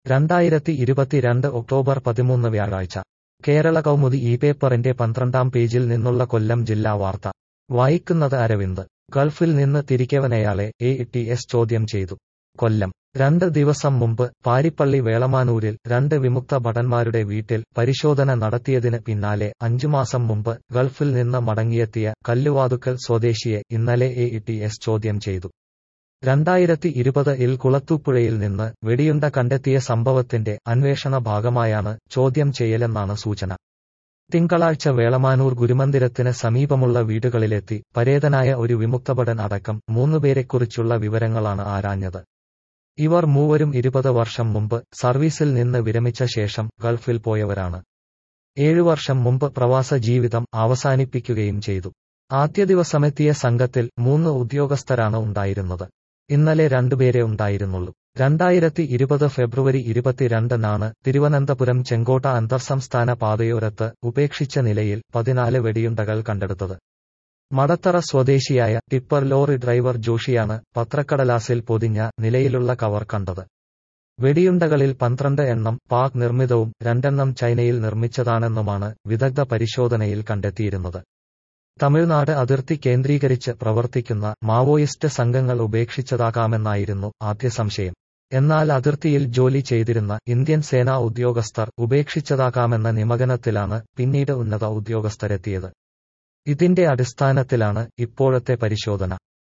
രണ്ടായിരത്തി ഇരുപത്തിരണ്ട് ഒക്ടോബർ പതിമൂന്ന് വ്യാഴാഴ്ച കേരള കൗമുദി ഈ പേപ്പറിന്റെ പന്ത്രണ്ടാം പേജിൽ നിന്നുള്ള കൊല്ലം ജില്ലാ വാർത്ത വായിക്കുന്നത് അരവിന്ദ് ഗൾഫിൽ നിന്ന് തിരികെവനയാളെ എ ടി എസ് ചോദ്യം ചെയ്തു കൊല്ലം രണ്ട് ദിവസം മുമ്പ് പാരിപ്പള്ളി വേളമാനൂരിൽ രണ്ട് വിമുക്ത ഭടന്മാരുടെ വീട്ടിൽ പരിശോധന നടത്തിയതിന് പിന്നാലെ അഞ്ചുമാസം മുമ്പ് ഗൾഫിൽ നിന്ന് മടങ്ങിയെത്തിയ കല്ലുവാതുക്കൽ സ്വദേശിയെ ഇന്നലെ എ ടി എസ് ചോദ്യം ചെയ്തു രണ്ടായിരത്തി ഇരുപത് ഇൽ കുളത്തൂപ്പുഴയിൽ നിന്ന് വെടിയുണ്ട കണ്ടെത്തിയ സംഭവത്തിന്റെ അന്വേഷണ ഭാഗമായാണ് ചോദ്യം ചെയ്യലെന്നാണ് സൂചന തിങ്കളാഴ്ച വേളമാനൂർ ഗുരുമന്ദിരത്തിന് സമീപമുള്ള വീടുകളിലെത്തി പരേതനായ ഒരു വിമുക്തഭടൻ അടക്കം മൂന്നുപേരെക്കുറിച്ചുള്ള വിവരങ്ങളാണ് ആരാഞ്ഞത് ഇവർ മൂവരും ഇരുപത് വർഷം മുമ്പ് സർവീസിൽ നിന്ന് വിരമിച്ച ശേഷം ഗൾഫിൽ പോയവരാണ് ഏഴു വർഷം മുമ്പ് പ്രവാസ ജീവിതം അവസാനിപ്പിക്കുകയും ചെയ്തു ആദ്യ ദിവസമെത്തിയ സംഘത്തിൽ മൂന്ന് ഉദ്യോഗസ്ഥരാണ് ഉണ്ടായിരുന്നത് ഇന്നലെ രണ്ടുപേരെ ഉണ്ടായിരുന്നുള്ളൂ രണ്ടായിരത്തി ഇരുപത് ഫെബ്രുവരി ഇരുപത്തിരണ്ടിനാണ് തിരുവനന്തപുരം ചെങ്കോട്ട അന്തർസംസ്ഥാന പാതയോരത്ത് ഉപേക്ഷിച്ച നിലയിൽ പതിനാല് വെടിയുണ്ടകൾ കണ്ടെടുത്തത് മടത്തറ സ്വദേശിയായ ടിപ്പർ ലോറി ഡ്രൈവർ ജോഷിയാണ് പത്രക്കടലാസിൽ പൊതിഞ്ഞ നിലയിലുള്ള കവർ കണ്ടത് വെടിയുണ്ടകളിൽ പന്ത്രണ്ട് എണ്ണം പാക് നിർമ്മിതവും രണ്ടെണ്ണം ചൈനയിൽ നിർമ്മിച്ചതാണെന്നുമാണ് വിദഗ്ധ പരിശോധനയിൽ കണ്ടെത്തിയിരുന്നത് തമിഴ്നാട് അതിർത്തി കേന്ദ്രീകരിച്ച് പ്രവർത്തിക്കുന്ന മാവോയിസ്റ്റ് സംഘങ്ങൾ ഉപേക്ഷിച്ചതാകാമെന്നായിരുന്നു ആദ്യ സംശയം എന്നാൽ അതിർത്തിയിൽ ജോലി ചെയ്തിരുന്ന ഇന്ത്യൻ സേനാ ഉദ്യോഗസ്ഥർ ഉപേക്ഷിച്ചതാകാമെന്ന നിമഗനത്തിലാണ് പിന്നീട് ഉന്നത ഉദ്യോഗസ്ഥരെത്തിയത് ഇതിന്റെ അടിസ്ഥാനത്തിലാണ് ഇപ്പോഴത്തെ പരിശോധന